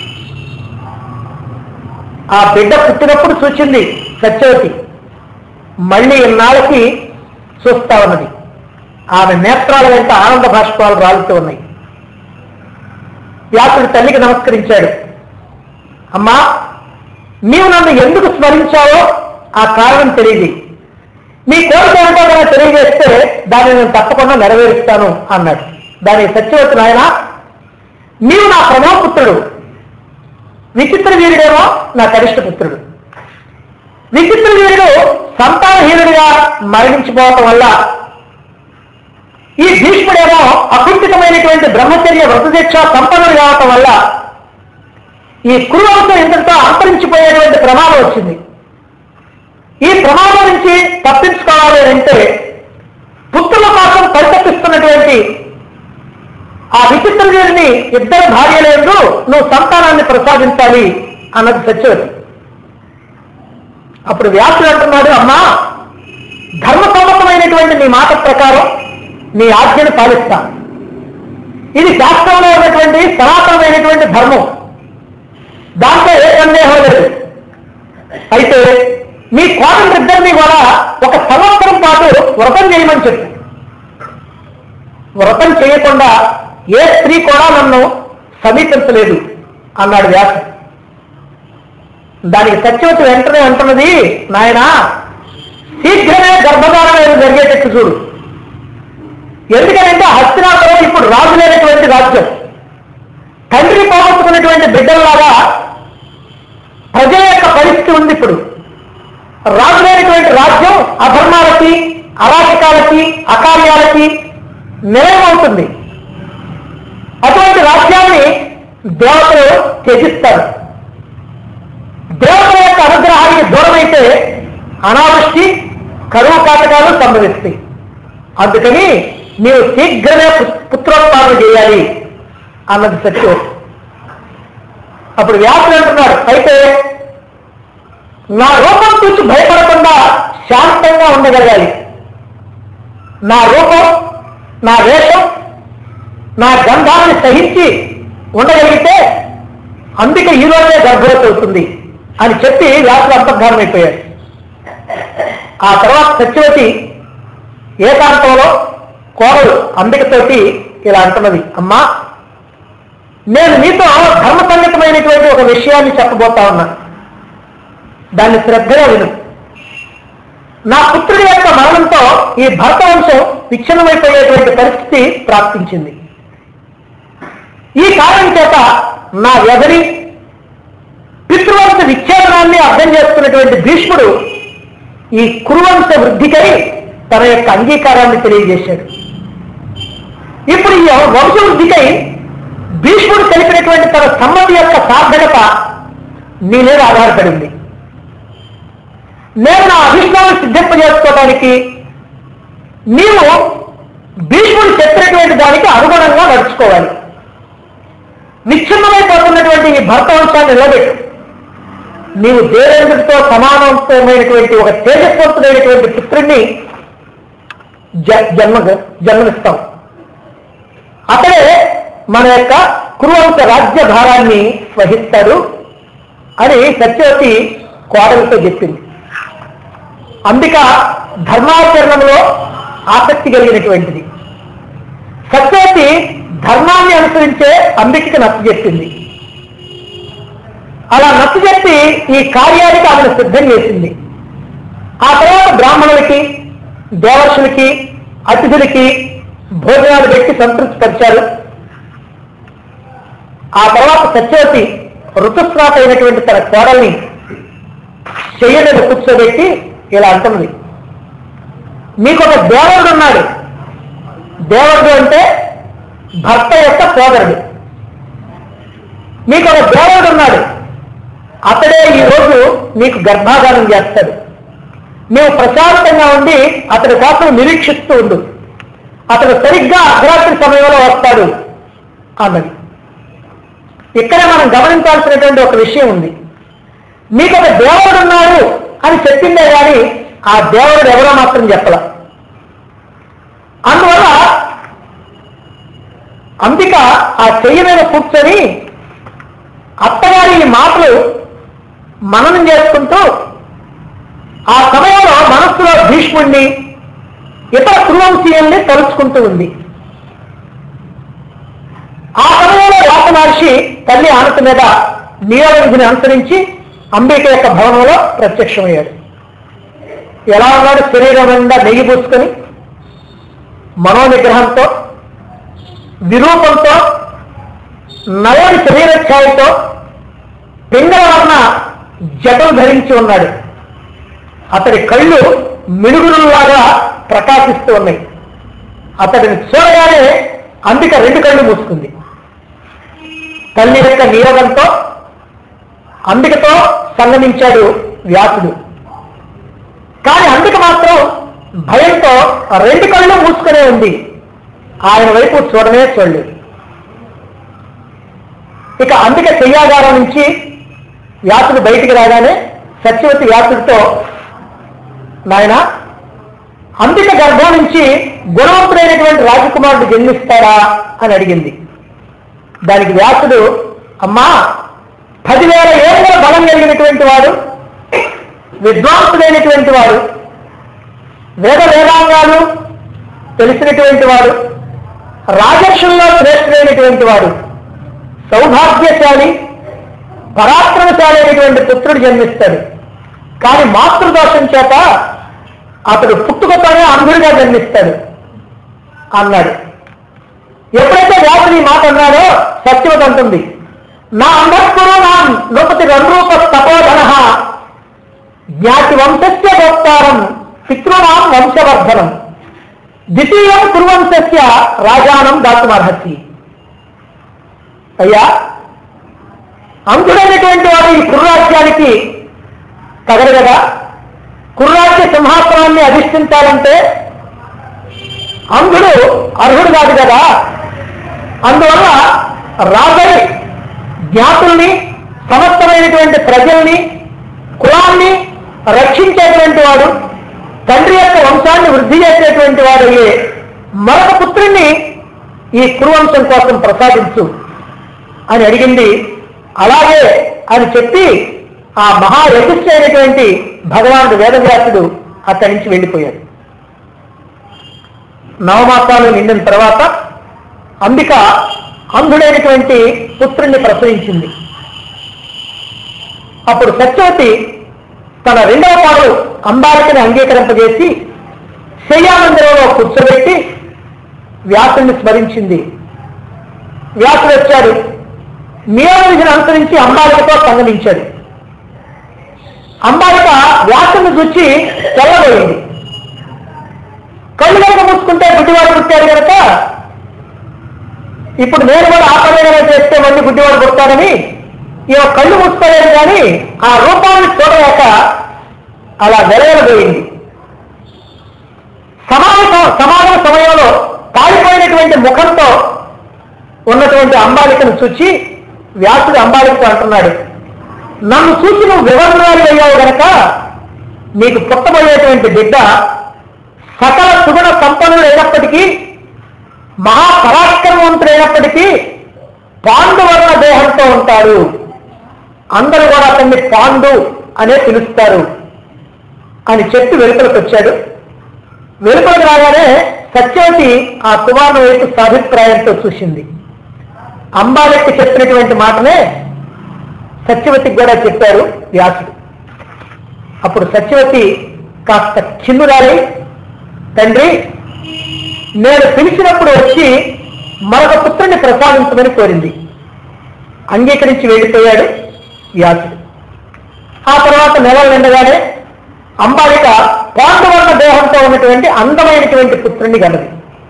Speaker 1: ఆ బిడ్డ పుట్టినప్పుడు చూచింది సత్యవతి మళ్ళీ ఇన్నాళ్ళకి చూస్తా ఉన్నది ఆమె నేత్రాల వెంట ఆనంద భాష్పాలు రాలుతూ ఉన్నాయి వ్యాసుడు తల్లికి నమస్కరించాడు అమ్మా నీవు నన్ను ఎందుకు స్మరించావో ఆ కారణం తెలియదు నీ కోరిక ఏమిటో కనుక తెలియజేస్తే దాన్ని నేను తప్పకుండా నెరవేరుస్తాను అన్నాడు దాని సత్యవతి నాయన నీవు నా ప్రమోపుత్రుడు విచిత్ర వీరుడేమో నా కనిష్ట పుత్రుడు విచిత్ర వీరుడు సంతానహీనుడిగా మరణించిపోవటం వల్ల ఈ భీష్ముడేమో అకుంఠితమైనటువంటి బ్రహ్మచర్య వ్రతదీక్ష సంపన్నుడు కావటం వల్ల ఈ కురువంశం ఇంతటితో అంతరించిపోయేటువంటి ప్రమాదం వచ్చింది ఈ ప్రమాదం నుంచి తప్పించుకోవాలి అంటే పుత్రుల కోసం పరితపిస్తున్నటువంటి ఆ విచిత్ర వీరిని ఇద్దరు భార్యలేదు నువ్వు సంతానాన్ని ప్రసాదించాలి అన్నది సత్యవతి అప్పుడు వ్యాసుడు అంటున్నాడు అమ్మా ధర్మసమ్మతమైనటువంటి నీ మాట ప్రకారం నీ ఆజ్ఞను పాలిస్తాను ఇది శాస్త్రంలో ఉన్నటువంటి సనాతనమైనటువంటి ధర్మం దాంట్లో ఏ సందేహం లేదు అయితే మీ కోటలిద్దరినీ కూడా ఒక సంవత్సరం పాటు వ్రతం చేయమని చెప్పు వ్రతం చేయకుండా ఏ స్త్రీ కూడా నన్ను సమీపించలేదు అన్నాడు వ్యాస దానికి సత్యవతి వెంటనే అంటున్నది నాయన శీఘ్రమే గర్భధారణ జరిగేటట్టు చూడు ఎందుకంటే హస్తినాపురం ఇప్పుడు రాజు లేనటువంటి రాజ్యం తండ్రి పోగొట్టుకున్నటువంటి బిడ్డల్లాగా ప్రజల యొక్క పరిస్థితి ఉంది ఇప్పుడు రాజు లేనటువంటి రాజ్యం అధర్మాలకి అరాచకాలకి అకార్యాలకి నిలయమవుతుంది అటువంటి రాజ్యాన్ని దేవతలు త్యజిస్తారు దేవతల యొక్క అనుగ్రహానికి దూరమైతే అనావృష్టి కరువు కాటకాలు సంభవిస్తాయి అందుకని నీవు శీఘ్రమే పు- పుత్రోత్పాదన చేయాలి అన్నది సత్యం అప్పుడు వ్యాసులు అంటున్నాడు అయితే నా రూపం చూసి భయపడకుండా శాంతంగా ఉండగలగాలి నా రూపం నా వేషం నా గంధాన్ని సహించి ఉండగలిగితే అందుకే ఈ రోజే గర్భవతి అవుతుంది అని చెప్పి వ్యాసులు అంతర్ధానం అయిపోయాడు ఆ తర్వాత సత్యవతి ఏకాంతంలో కోరలు అంబికతోటి ఇలా అంటున్నది అమ్మా నేను నీతో ధర్మ సంగతమైనటువంటి ఒక విషయాన్ని చెప్పబోతా ఉన్నా దాన్ని శ్రద్ధగా విను నా పుత్రుడి యొక్క మరణంతో ఈ భరత వంశం విచ్ఛిన్నమైపోయేటువంటి పరిస్థితి ప్రాప్తించింది ఈ కారణం చేత నా వ్యధని పితృవంశ విచ్ఛేదనాన్ని అర్థం చేసుకున్నటువంటి భీష్ముడు ఈ కురువంశ వృద్ధికై తన యొక్క అంగీకారాన్ని తెలియజేశాడు ఇప్పుడు ఈ వంశవృద్ధికై భీష్ముడు తెలిపినటువంటి తన సమ్మతి యొక్క సార్థకత నీ మీద ఆధారపడింది నేను నా అభిష్టాన్ని సిద్ధింపజేసుకోవడానికి నీవు భీష్ముడు చెప్పినటువంటి దానికి అనుగుణంగా నడుచుకోవాలి విచ్ఛిన్నమైపోతున్నటువంటి ఈ భర్త వంశాన్ని నిలబెట్టు నీవు దేవేంద్రుడితో సమానమైనటువంటి ఒక తేజస్వంతుడైనటువంటి పుత్రుణ్ణి జ- జన్మ జన్మనిస్తాం అతడే మన యొక్క కురువంశ రాజ్య భారాన్ని వహిస్తాడు అని సత్యవతి కోడలతో చెప్పింది అంబిక ధర్మాచరణంలో ఆసక్తి కలిగినటువంటిది సత్యవతి ధర్మాన్ని అనుసరించే అంబికకి నచ్చ చెప్పింది అలా నచ్చ చెప్పి ఈ కార్యానికి ఆమెను సిద్ధం చేసింది ఆ తర్వాత బ్రాహ్మణులకి దేవర్షులకి అతిథులకి భోజనాలు పెట్టి సంతృప్తిపరిచారు ఆ తర్వాత సత్యవతి ఋతుస్నాత అయినటువంటి తన కోడల్ని చెయ్య మీద కూర్చోబెట్టి ఇలా అంటుంది మీకు ఒక దేవుడు ఉన్నాడు దేవుడు అంటే భర్త యొక్క సోదరుడు మీకు ఒక దేవుడు ఉన్నాడు అతడే ఈ రోజు మీకు గర్భాధానం చేస్తాడు మేము ప్రశాంతంగా ఉండి అతడి కోసం నిరీక్షిస్తూ ఉండు అతడు సరిగ్గా అర్ధరాత్రి సమయంలో వస్తాడు అన్నది ఇక్కడ మనం గమనించాల్సినటువంటి ఒక విషయం ఉంది మీకు ఒక దేవుడు ఉన్నాడు అని చెప్పిందే కానీ ఆ దేవుడు ఎవరో మాత్రం చెప్పల అందువల్ల అంబిక ఆ చెయ్యి మీద కూర్చొని అత్తగారి ఈ మాటలు మననం చేసుకుంటూ ఆ సమయంలో మనస్సులో భీష్ముణ్ణి ఇతర కురువంశీయుల్ని తలుచుకుంటూ ఉంది ఆ సమయంలో వ్యాస మహర్షి తల్లి ఆనత మీద నియోగ విధిని అనుసరించి అంబిక యొక్క భవనంలో ప్రత్యక్షమయ్యాడు ఎలా ఉన్నాడు శరీరం నిండా నెయ్యి పూసుకొని మనోనిగ్రహంతో విరూపంతో నవని శరీర ఛాయతో పింగళ వర్ణ జటలు ధరించి ఉన్నాడు అతడి కళ్ళు మినుగురులాగా ప్రకాశిస్తూ ఉన్నాయి అతడిని చూడగానే అంబిక రెండు కళ్ళు మూసుకుంది తల్లి యొక్క నియోగంతో అంబికతో సంగమించాడు వ్యాసుడు కానీ అంబిక మాత్రం భయంతో రెండు కళ్ళు మూసుకునే ఉంది ఆయన వైపు చూడనే చూడలేదు ఇక అంబిక చెయ్యాగారం నుంచి వ్యాసుడు బయటికి రాగానే సత్యవతి వ్యాసుడితో నాయన అంబిక గర్భం నుంచి గుణవంతుడైనటువంటి రాజకుమారుడు జన్మిస్తాడా అని అడిగింది దానికి వ్యాసుడు అమ్మా పదివేల ఏళ్ళ బలం కలిగినటువంటి వాడు విద్వాంసుడైనటువంటి వాడు వేద వేదాంగాలు తెలిసినటువంటి వాడు రాజర్షుల్లో శ్రేష్ఠుడైనటువంటి వాడు సౌభాగ్యశాలి పరాక్రమశాలి అయినటువంటి పుత్రుడు జన్మిస్తాడు కానీ మాతృదోషం చేత అతడు పుట్టుకతోనే అంధుడిగా జన్మిస్తాడు అన్నాడు ఎప్పుడైతే వ్యాసుడు ఈ మాట అన్నాడో సత్యవతి అంటుంది నా అంధస్కురు నా నృపతి రూప తపోధన జ్ఞాతి వంశస్య గోప్తారం పితృనాం వంశవర్ధనం ద్వితీయం కురువంశస్య రాజానం దాతుమర్హసి అయ్యా అంకుడైనటువంటి వాడు ఈ కుర్రాజ్యానికి తగడు కదా కుర్రాజ్య సింహాసనాన్ని అధిష్ఠించాలంటే అంధుడు అర్హుడు కాదు కదా అందువల్ల రాజై జ్ఞాతుల్ని సమస్తమైనటువంటి ప్రజల్ని కులాన్ని రక్షించేటువంటి వాడు తండ్రి యొక్క వంశాన్ని వృద్ధి చేసేటువంటి వాడు అయ్యే మరొక పుత్రుణ్ణి ఈ కురువంశం కోసం ప్రసాదించు అని అడిగింది అలాగే అని చెప్పి ఆ మహాయశస్సు అయినటువంటి భగవానుడు వేదవ్యాసుడు అక్కడి నుంచి వెళ్ళిపోయాడు నవమాసాలు నిండిన తర్వాత అంబిక అంధుడైనటువంటి పుత్రుణ్ణి ప్రసవించింది అప్పుడు సత్యవతి తన రెండవ పాడు అంబాలికని అంగీకరింపజేసి శయ్యామందిరంలో కూర్చోబెట్టి వ్యాసుని స్మరించింది వ్యాసుడు వచ్చాడు నియమవిధిని అనుసరించి అంబాలికతో సంగమించాడు అంబాలిక వ్యాసుని చూచి తెల్లబోయింది కళ్ళు కనుక మూసుకుంటే గుడ్డివాడు పుట్టాడు కనుక ఇప్పుడు నేను కూడా ఆ పని చేస్తే మళ్ళీ గుడ్డివాడు పుడతాడని ఈ కళ్ళు మూసుకోలేదు కానీ ఆ రూపాన్ని చూడలేక అలా వెలవెలబోయింది సమాన సమాగమ సమయంలో కాలిపోయినటువంటి ముఖంతో ఉన్నటువంటి అంబాలికను చూచి వ్యాసుడు అంబాలికతో అంటున్నాడు నన్ను చూసి నువ్వు వివరణాలు అయ్యావు గనక నీకు పుట్టబోయేటువంటి బిడ్డ సకల సుగుణ సంపన్నుడు అయినప్పటికీ మహాపరాక్రమవంతుడైనప్పటికీ పాండువర్ణ దేహంతో ఉంటాడు అందరూ కూడా అతన్ని పాండు అనే పిలుస్తారు అని చెప్పి వెలుపలకు వచ్చాడు వెలుపలకు రాగానే సత్యవతి ఆ కుమారుని వైపు సాభిప్రాయంతో చూసింది అంబాలెక్కి చెప్పినటువంటి మాటనే సత్యవతికి కూడా చెప్పారు వ్యాసుడు అప్పుడు సత్యవతి కాస్త కిందురాలి తండ్రి నేను పిలిచినప్పుడు వచ్చి మరొక పుత్రుని ప్రసాదించమని కోరింది అంగీకరించి వెళ్ళిపోయాడు వ్యాసుడు ఆ తర్వాత నెలలు నిండగానే అంబాలిక పాండవర్ణ దేహంతో ఉన్నటువంటి అందమైనటువంటి పుత్రుణ్ణి కలది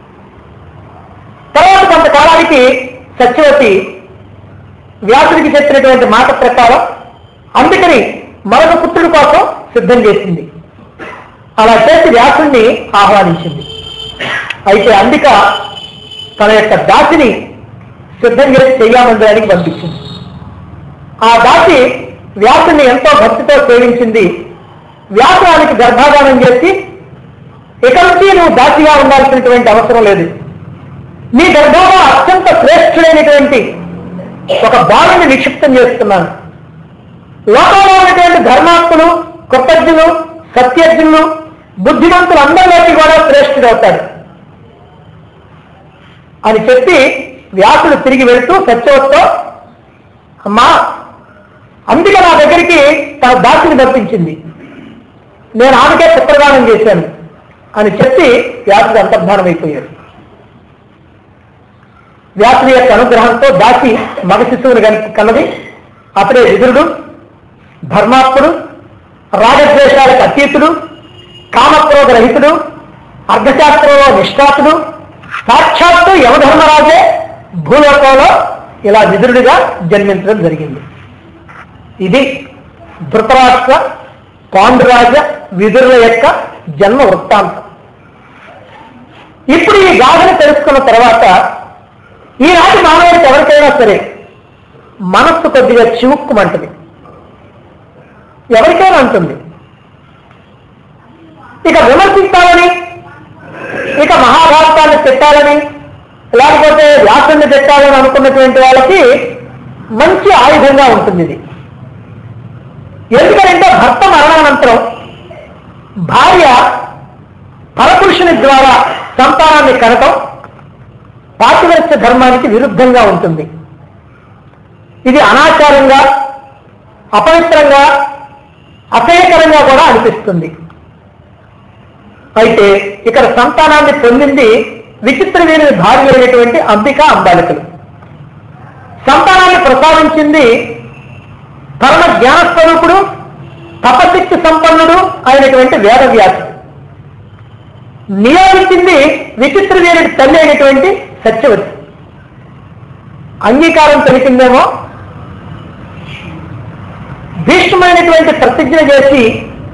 Speaker 1: తర్వాత కొంతకాలానికి సత్యవతి వ్యాసుడికి చెప్పినటువంటి మాట ప్రకారం అందుకని మరొక పుత్రుడి కోసం సిద్ధం చేసింది అలా చేసి వ్యాసుడిని ఆహ్వానించింది అయితే అంబిక తన యొక్క దాసిని సిద్ధం చేసి చెయ్యామందిరానికి పంపించింది ఆ దాసి వ్యాసుని ఎంతో భక్తితో సేవించింది వ్యాసానికి గర్భాధానం చేసి ఇక నుంచి నువ్వు దాసిగా ఉండాల్సినటువంటి అవసరం లేదు నీ గర్భంలో అత్యంత శ్రేష్ఠుడైనటువంటి ఒక బాలుని నిక్షిప్తం చేస్తున్నాను లోకంలో ఉన్నటువంటి ధర్మాత్ములు కృతజ్ఞులు సత్యజ్ఞులు బుద్ధిమంతులు అందరిలోకి కూడా శ్రేష్ఠుడవుతాడు అని చెప్పి వ్యాసుడు తిరిగి వెళుతూ సత్యవత్తో అమ్మా అందుకే నా దగ్గరికి తన దాసిని పంపించింది నేను ఆమెకే పుత్రదానం చేశాను అని చెప్పి వ్యాసుడు అంతర్ధానం అయిపోయాడు వ్యాసుని యొక్క అనుగ్రహంతో దాసి మగ శిశువుని కన్- కన్నది అతడే విదురుడు ధర్మాత్ముడు రాగద్వేషాలకు అతీతుడు కామక్రోధ రహితుడు అర్ధశాస్త్రంలో నిష్ఠాతుడు సాక్షాత్తు యమధర్మరాజే భూలోకంలో ఇలా విదురుడిగా జన్మించడం జరిగింది ఇది ధృతరాష్ట్ర పాండురాజ విదురుల యొక్క జన్మ వృత్తాంతం ఇప్పుడు ఈ గాథను తెలుసుకున్న తర్వాత ఈనాటి మానవుడికి ఎవరికైనా సరే మనస్సు కొద్దిగా చివుక్కుమంటుంది ఎవరికైనా ఉంటుంది ఇక విమర్శించాలని ఇక మహాభారతాన్ని పెట్టాలని లేకపోతే వ్యాసుని పెట్టాలని అనుకున్నటువంటి వాళ్ళకి మంచి ఆయుధంగా ఉంటుంది ఇది ఎందుకంటే భర్త మరణానంతరం భార్య పరపురుషుని ద్వారా సంతానాన్ని కనటం పాతివర్ష ధర్మానికి విరుద్ధంగా ఉంటుంది ఇది అనాచారంగా అపవిత్రంగా అసహ్యకరంగా కూడా అనిపిస్తుంది అయితే ఇక్కడ సంతానాన్ని పొందింది విచిత్ర వీరిని భార్య అయినటువంటి అంబిక అంబాలికలు సంతానాన్ని ప్రసాదించింది పరమ జ్ఞానస్వరూపుడు తపశక్తి సంపన్నుడు అయినటువంటి వేదవ్యాసుడు నియోగించింది విచిత్ర వీరుడి తల్లి అయినటువంటి సత్యవతి అంగీకారం తెలిసిందేమో భీష్మైనటువంటి ప్రతిజ్ఞ చేసి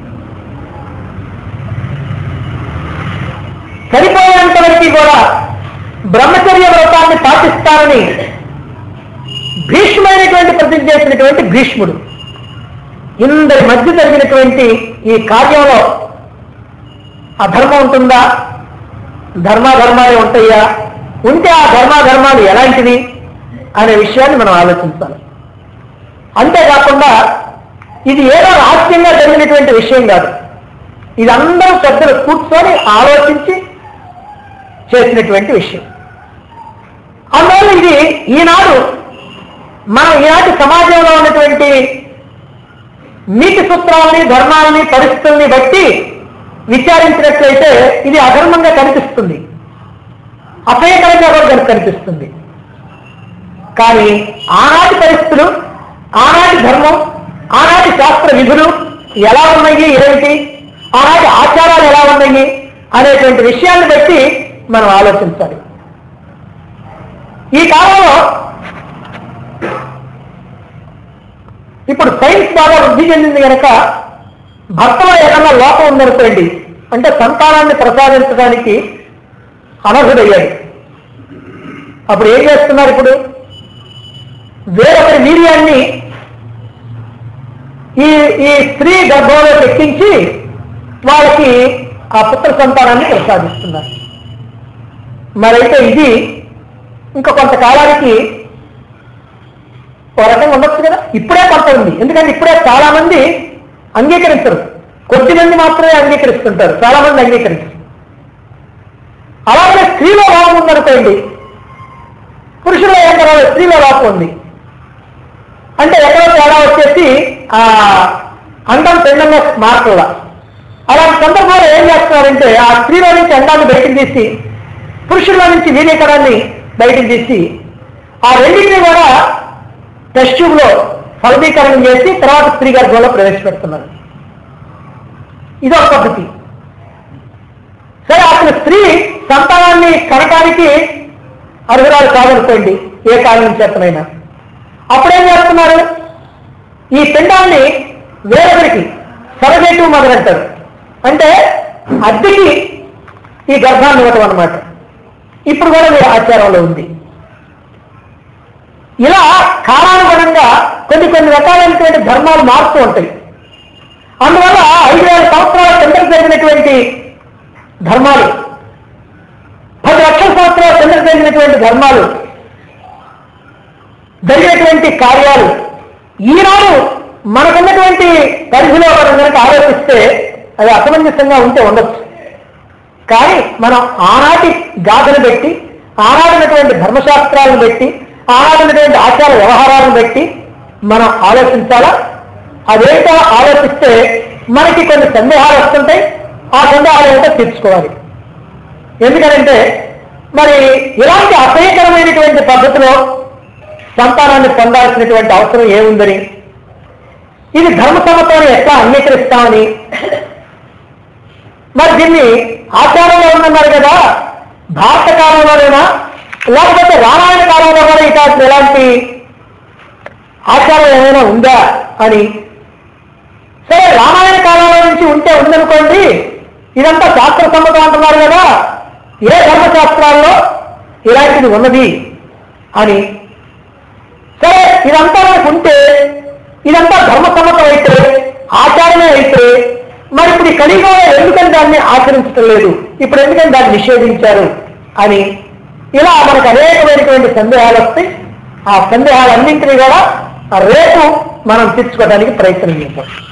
Speaker 1: సరిపోయేంత వరకు కూడా బ్రహ్మచర్య వ్రతాన్ని పాటిస్తానని భీష్మైనటువంటి ప్రతిజ్ఞ చేసినటువంటి భీష్ముడు ఇందరి మధ్య జరిగినటువంటి ఈ కార్యంలో అధర్మం ఉంటుందా ధర్మాధర్మాలు ఉంటాయా ఉంటే ఆ ధర్మాధర్మాలు ఎలాంటివి అనే విషయాన్ని మనం ఆలోచించాలి అంతేకాకుండా ఇది ఏదో రహస్యంగా జరిగినటువంటి విషయం కాదు ఇది అందరూ పెద్దలు కూర్చొని ఆలోచించి చేసినటువంటి విషయం అందువల్ల ఇది ఈనాడు మనం ఈనాటి సమాజంలో ఉన్నటువంటి నీతి సూత్రాలని ధర్మాలని పరిస్థితుల్ని బట్టి విచారించినట్లయితే ఇది అధర్మంగా కనిపిస్తుంది అసహ్యకరంగా కూడా కనుక కనిపిస్తుంది కానీ ఆనాటి పరిస్థితులు ఆనాటి ధర్మం ఆనాటి శాస్త్ర విధులు ఎలా ఉన్నాయి ఏమిటి ఆనాటి ఆచారాలు ఎలా ఉన్నాయి అనేటువంటి విషయాన్ని బట్టి మనం ఆలోచించాలి ఈ కాలంలో ఇప్పుడు సైన్స్ బాగా వృద్ధి చెందింది కనుక భర్తలో ఏదన్నా లోపం ఉందనుకోండి అంటే సంతానాన్ని ప్రసాదించడానికి అనర్హుడయ్యాడు అప్పుడు ఏం చేస్తున్నారు ఇప్పుడు వేరొకరి వీర్యాన్ని ఈ ఈ స్త్రీ గర్భంలో ఎక్కించి వాళ్ళకి ఆ పుత్ర సంతానాన్ని ప్రసాదిస్తున్నారు మరైతే ఇది ఇంకా కొంతకాలానికి ఓ రకంగా ఉండొచ్చు కదా ఇప్పుడే కొంత ఉంది ఎందుకంటే ఇప్పుడే చాలా మంది అంగీకరించరు కొద్ది మంది మాత్రమే అంగీకరిస్తుంటారు చాలా మంది అంగీకరించరు అలాగే స్త్రీలో లోపం ఉందనుకోండి పురుషుల్లో ఏం పర్వాలేదు స్త్రీలో లోపం ఉంది అంటే ఎక్కడో తేడా వచ్చేసి ఆ అండం పెండంగా మార్పుల అలాంటి సందర్భంలో ఏం చేస్తున్నారంటే ఆ స్త్రీలో నుంచి అండాన్ని బయటికి తీసి పురుషుల్లో నుంచి వీర్యకరాన్ని బయటికి తీసి ఆ రెండింటిని కూడా టెస్ట్ ట్యూబ్ లో ఫలదీకరణం చేసి తర్వాత స్త్రీ గర్భంలో ప్రవేశపెడుతున్నారు ఇది ఒక పద్ధతి సరే అసలు స్త్రీ సంతానాన్ని కనటానికి అర్హురాలు కాదనుకోండి ఏ కారణం చేతనైనా అప్పుడేం చేస్తున్నారు ఈ పిండాన్ని వేరొకరికి సరగేటివ్ మదర్ అంటారు అంటే అద్దెకి ఈ గర్భాన్ని ఇవ్వటం అనమాట ఇప్పుడు కూడా మీరు ఆచారంలో ఉంది ఇలా కాలానుగుణంగా కొన్ని కొన్ని రకాలైనటువంటి ధర్మాలు మారుతూ ఉంటాయి అందువల్ల ఐదు వేల సంవత్సరాల కిందకు జరిగినటువంటి ధర్మాలు పది లక్షల సంవత్సరాల కిందకు జరిగినటువంటి ధర్మాలు జరిగినటువంటి కార్యాలు ఈనాడు మనకున్నటువంటి పరిధిలో మనం కనుక ఆలోచిస్తే అది అసమంజసంగా ఉంటే ఉండొచ్చు కానీ మనం ఆనాటి గాథను పెట్టి ఆనాడున్నటువంటి ధర్మశాస్త్రాలను పెట్టి ఆనాడున్నటువంటి ఆచార వ్యవహారాలను బట్టి మనం ఆలోచించాలా అదేంటో ఆలోచిస్తే మనకి కొన్ని సందేహాలు వస్తుంటాయి ఆ సందేహాలు ఏంటో తీర్చుకోవాలి ఎందుకంటే మరి ఇలాంటి అసహ్యకరమైనటువంటి పద్ధతిలో సంతానాన్ని పొందాల్సినటువంటి అవసరం ఏముందని ఇది ధర్మసమ్మతాన్ని ఎట్లా అంగీకరిస్తామని మరి దీన్ని ఆచారంలో ఉందన్నారు కదా భారత కాలంలోనైనా లేకపోతే రామాయణ కాలంలో కూడా ఇక ఎలాంటి ఆచారం ఏమైనా ఉందా అని సరే రామాయణ కాలంలో నుంచి ఉంటే ఉందనుకోండి ఇదంతా శాస్త్ర సమ్మతం అంటున్నారు కదా ఏ ధర్మశాస్త్రాల్లో ఇలాంటిది ఉన్నది అని సరే ఇదంతా మనకు ఉంటే ఇదంతా ధర్మసమ్మతం అయితే ఆచారమే అయితే మరి ఇప్పుడు ఈ కలియుగంలో ఎందుకని దాన్ని ఆచరించడం లేదు ఇప్పుడు ఎందుకని దాన్ని నిషేధించారు అని ఇలా మనకు అనేకమైనటువంటి సందేహాలు వస్తాయి ఆ సందేహాలన్నింటినీ కూడా రేపు మనం తీర్చుకోవడానికి ప్రయత్నం చేద్దాం